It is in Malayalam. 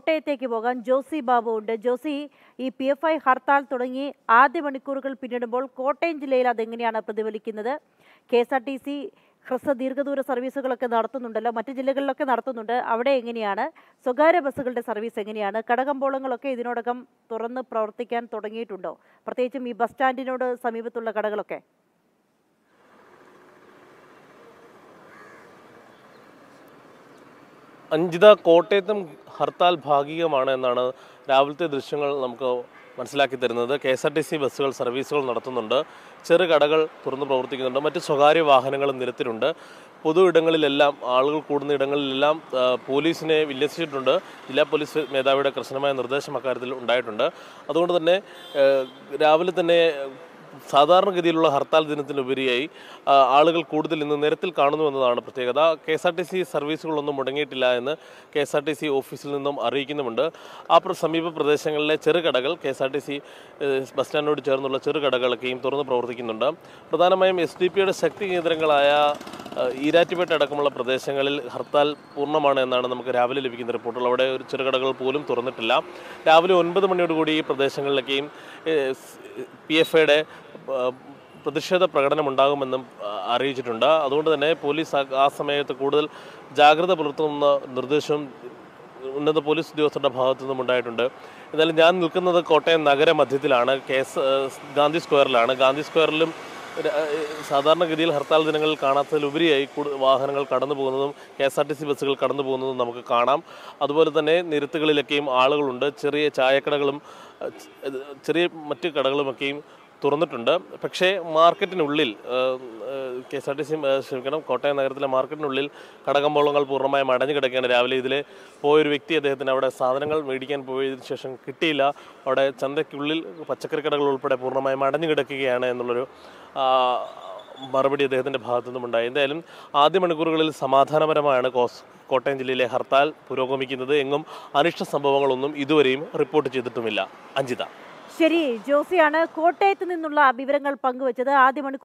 കോട്ടയത്തേക്ക് പോകാൻ ജോസി ബാബു ഉണ്ട് ജോസി ഈ പി എഫ് ഐ ഹർത്താൽ തുടങ്ങി ആദ്യ മണിക്കൂറുകൾ പിന്നിടുമ്പോൾ കോട്ടയം ജില്ലയിൽ അതെങ്ങനെയാണ് പ്രതിഫലിക്കുന്നത് K S R T C ഹ്രസ്വ ദീർഘദൂര സർവീസുകളൊക്കെ നടത്തുന്നുണ്ടല്ലോ മറ്റു ജില്ലകളിലൊക്കെ നടത്തുന്നുണ്ട് അവിടെ എങ്ങനെയാണ് സ്വകാര്യ ബസ്സുകളുടെ സർവീസ് എങ്ങനെയാണ് കടകമ്പോളങ്ങളൊക്കെ ഇതിനോടകം തുറന്ന് പ്രവർത്തിക്കാൻ തുടങ്ങിയിട്ടുണ്ടോ പ്രത്യേകിച്ചും ഈ ബസ് സ്റ്റാൻഡിനോട് സമീപത്തുള്ള കടകളൊക്കെ അഞ്ജിത കോട്ടയത്തും ഹർത്താൽ ഭാഗികമാണ് എന്നാണ് രാവിലത്തെ ദൃശ്യങ്ങൾ നമുക്ക് മനസ്സിലാക്കി തരുന്നത് K S R T C ബസ്സുകൾ സർവീസുകൾ നടത്തുന്നുണ്ട് ചെറു കടകൾ തുറന്ന് പ്രവർത്തിക്കുന്നുണ്ട് മറ്റ് സ്വകാര്യ വാഹനങ്ങളും നിരത്തിലുണ്ട് പൊതു ഇടങ്ങളിലെല്ലാം ആളുകൾ കൂടുന്ന ഇടങ്ങളിലെല്ലാം ആ, പോലീസിനെ വിന്യസിച്ചിട്ടുണ്ട് ജില്ലാ പോലീസ് മേധാവിയുടെ കർശനമായ നിർദ്ദേശം അക്കാര്യത്തിൽ ഉണ്ടായിട്ടുണ്ട് അതുകൊണ്ട് തന്നെ ആ, രാവിലെ തന്നെ സാധാരണഗതിയിലുള്ള ഹർത്താൽ ദിനത്തിനുപരിയായി ആ, ആളുകൾ കൂടുതൽ ഇന്ന് നിരത്തിൽ കാണുന്നു എന്നതാണ് പ്രത്യേകത K S R T C സർവീസുകളൊന്നും മുടങ്ങിയിട്ടില്ല എന്ന് K S R T C ഓഫീസിൽ നിന്നും അറിയിക്കുന്നുമുണ്ട് ആ പ്ര- സമീപ പ്രദേശങ്ങളിലെ ചെറുകടകൾ K S R T C bus സ്റ്റാൻഡിനോട് ചേർന്നുള്ള ചെറുകടകളൊക്കെയും തുറന്ന് പ്രവർത്തിക്കുന്നുണ്ട് പ്രധാനമായും എസ് ഡി പിയുടെ ശക്തി കേന്ദ്രങ്ങളായ ആ, ഈരാറ്റുപേട്ട അടക്കമുള്ള പ്രദേശങ്ങളിൽ ഹർത്താൽ പൂർണ്ണമാണ് എന്നാണ് നമുക്ക് രാവിലെ ലഭിക്കുന്ന റിപ്പോർട്ടുകൾ അവിടെ ഒരു ചെറുകടകൾ പോലും തുറന്നിട്ടില്ല രാവിലെ ഒൻപത് മണിയോടുകൂടി ഈ പ്രദേശങ്ങളിലൊക്കെയും പി എഫ് ഐയുടെ പ്രതിഷേധ പ്രകടനം ഉണ്ടാകുമെന്നും ആ, അറിയിച്ചിട്ടുണ്ട് അതുകൊണ്ട് തന്നെ പോലീസ് ആ- ആ സമയത്ത് കൂടുതൽ ജാഗ്രത പുലർത്തുന്ന നിർദ്ദേശവും ഉന്നത പോലീസ് ഉദ്യോഗസ്ഥരുടെ ഭാഗത്തു നിന്നും ഉണ്ടായിട്ടുണ്ട് എന്നാലും ഞാൻ നിൽക്കുന്നത് കോട്ടയം നഗരമധ്യത്തിലാണ് കെ എസ് ഗാന്ധി സ്ക്വയറിലാണ് ഗാന്ധി സ്ക്വയറിലും ര- സാധാരണഗതിയിൽ ഹർത്താൽ ദിനങ്ങളിൽ കാണാത്തതിലുപരിയായി കൂടുതൽ വാഹനങ്ങൾ കടന്നു പോകുന്നതും K S R T C ബസ്സുകൾ കടന്നു പോകുന്നതും നമുക്ക് കാണാം അതുപോലെ തന്നെ നിരത്തുകളിലൊക്കെയും ആളുകളുണ്ട് ചെറിയ ചായക്കടകളും അഹ് ച- ചെറിയ മറ്റ് കടകളുമൊക്കെയും തുറന്നിട്ടുണ്ട് പക്ഷേ മാർക്കറ്റിനുള്ളിൽ K S R T C ക്ഷമിക്കണം കോട്ടയം നഗരത്തിലെ മാർക്കറ്റിനുള്ളിൽ കടകമ്പോളങ്ങൾ പൂർണ്ണമായും അടഞ്ഞു കിടക്കുകയാണ് രാവിലെ ഇതിൽ പോയൊരു വ്യക്തി അദ്ദേഹത്തിന് അവിടെ സാധനങ്ങൾ മേടിക്കാൻ പോയതിനു ശേഷം കിട്ടിയില്ല അവിടെ ചന്തയ്ക്കുള്ളിൽ പച്ചക്കറി കടകൾ ഉൾപ്പെടെ പൂർണ്ണമായും അടഞ്ഞു കിടക്കുകയാണ് എന്നുള്ളൊരു ആ, മറുപടി അദ്ദേഹത്തിൻ്റെ ഭാഗത്തു നിന്നും ഉണ്ടായി എന്തായാലും ആദ്യ മണിക്കൂറുകളിൽ സമാധാനപരമായാണ് കോസ് കോട്ടയം ജില്ലയിലെ ഹർത്താൽ പുരോഗമിക്കുന്നത് എങ്ങും അനിഷ്ട സംഭവങ്ങളൊന്നും ഇതുവരെയും റിപ്പോർട്ട് ചെയ്തിട്ടുമില്ല അഞ്ജിത ശരി ജോസിയാണ് കോട്ടയത്ത് നിന്നുള്ള വിവരങ്ങൾ പങ്കുവച്ചത് ആദ്യ മണിക്കൂർ